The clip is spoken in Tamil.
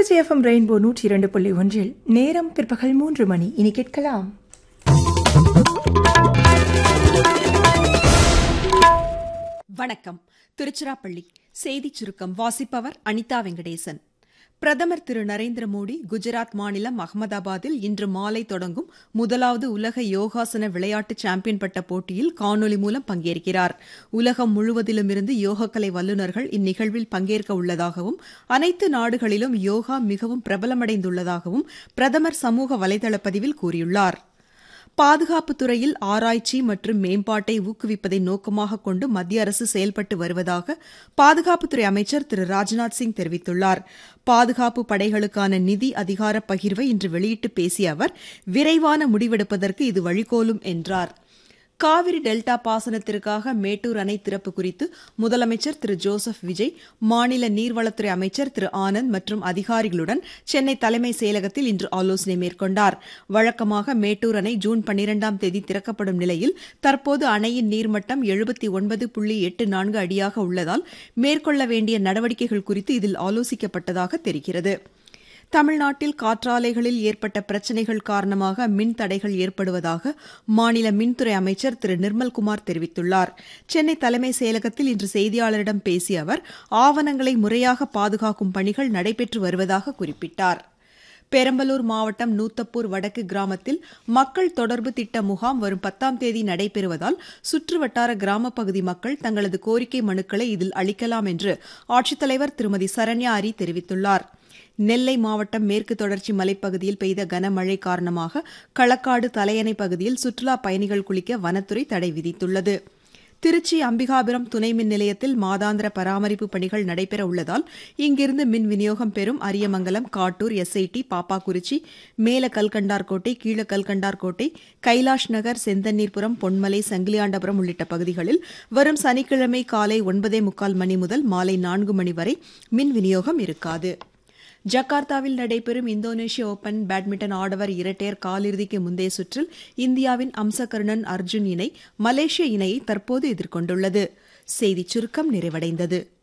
திருச்சி எஃப்எம் ரெயின்போ நூற்றி இரண்டு புள்ளி ஒன்றில் நேரம் பிற்பகல் மூன்று மணி இனி கேட்கலாம் வணக்கம் திருச்சிராப்பள்ளி செய்திச் சுருக்கம் வாசிப்பவர் அனிதா வெங்கடேசன் பிரதமர் திரு நரேந்திர மோடி குஜராத் மாநிலம் அகமதாபாத்தில் இன்று மாலை தொடங்கும் முதலாவது உலக யோகாசன விளையாட்டு சாம்பியன் பட்ட போட்டியில் காணொலி மூலம் பங்கேற்கிறார் உலகம் முழுவதிலுமிருந்து யோகக்கலை வல்லுநர்கள் இந்நிகழ்வில் பங்கேற்க உள்ளதாகவும் அனைத்து நாடுகளிலும் யோகா மிகவும் பிரபலமடைந்துள்ளதாகவும் பிரதமர் சமூக வலைதள பதிவில் கூறியுள்ளார் பாதுகாப்புத் துறையில் ஆராய்ச்சி மற்றும் மேம்பாட்டை ஊக்குவிப்பதை நோக்கமாக கொண்டு மத்திய அரசு செயல்பட்டு வருவதாக பாதுகாப்புத்துறை அமைச்சர் திரு ராஜ்நாத் சிங் தெரிவித்துள்ளார் பாதுகாப்பு படைகளுக்கான நிதி அதிகார பகிர்வை இன்று வெளியிட்டு பேசிய அவர் விரைவான முடிவெடுப்பதற்கு இது வழிகோலும் என்றார் காவிரி டெல்டா பாசனத்திற்காக மேட்டூர் அணை திறப்பு குறித்து முதலமைச்சர் திரு ஜோசப் விஜய் மாநில நீர்வளத்துறை அமைச்சர் திரு ஆனந்த் மற்றும் அதிகாரிகளுடன் சென்னை தலைமை செயலகத்தில் இன்று ஆலோசனை மேற்கொண்டார் வழக்கமாக மேட்டூர் அணை ஜூன் பன்னிரண்டாம் தேதி திறக்கப்படும் நிலையில் தற்போது அணையின் நீர்மட்டம் எழுபத்தி ஒன்பது புள்ளி எட்டு நான்கு அடியாக உள்ளதால் மேற்கொள்ள வேண்டிய நடவடிக்கைகள் குறித்து இதில் ஆலோசிக்கப்பட்டதாக தெரிகிறது தமிழ்நாட்டில் காற்றாலைகளில் ஏற்பட்ட பிரச்சினைகள் காரணமாக மின் தடைகள் ஏற்படுவதாக மாநில மின்துறை அமைச்சர் திரு நிர்மல்குமார் தெரிவித்துள்ளார் சென்னை தலைமை செயலகத்தில் இன்று செய்தியாளரிடம் பேசிய அவர் ஆவணங்களை முறையாக பாதுகாக்கும் பணிகள் நடைபெற்று வருவதாக குறிப்பிட்டார் பெரம்பலூர் மாவட்டம் நூத்தப்பூர் வடக்கு கிராமத்தில் மக்கள் தொடர்பு திட்ட முகாம் வரும் பத்தாம் தேதி நடைபெறுவதால் சுற்றுவட்டார கிராம பகுதி மக்கள் தங்களது கோரிக்கை மனுக்களை இதில் அளிக்கலாம் என்று ஆட்சித்தலைவர் திருமதி சரண்யா அரி தெரிவித்துள்ளார் நெல்லை மாவட்டம் மேற்கு தொடர்ச்சி மலைப்பகுதியில் பெய்த கனமழை காரணமாக களக்காடு தலையணை பகுதியில் சுற்றுலா பயணிகள் குளிக்க வனத்துறை தடை விதித்துள்ளது திருச்சி அம்பிகாபுரம் துணை மின் நிலையத்தில் மாதாந்திர பராமரிப்பு பணிகள் நடைபெற உள்ளதால் இங்கிருந்து மின் விநியோகம் பெறும் அரியமங்கலம் காட்டூர் எஸ்ஐடி பாப்பாக்குறிச்சி மேல கல்கண்டார்கோட்டை கீழ கல்கண்டார்கோட்டை கைலாஷ் நகர் செந்தண்ணீர்புரம் பொன்மலை சங்கிலியாண்டபுரம் உள்ளிட்ட பகுதிகளில் வரும் சனிக்கிழமை காலை ஒன்பதே முக்கால் மணி முதல் மாலை நான்கு மணி வரை மின் விநியோகம் இருக்காது ஜகார்த்தாவில் நடைபெறும் இந்தோனேஷிய ஓபன் பேட்மிண்டன் ஆடவர் இரட்டையர் காலிறுதிக்கு முந்தைய சுற்றில் இந்தியாவின் அம்சகருணன் அர்ஜுன் இணை மலேசிய இணையை தற்போது எதிர்கொண்டுள்ளது செய்திச் சுருக்கம் நிறைவடைந்தது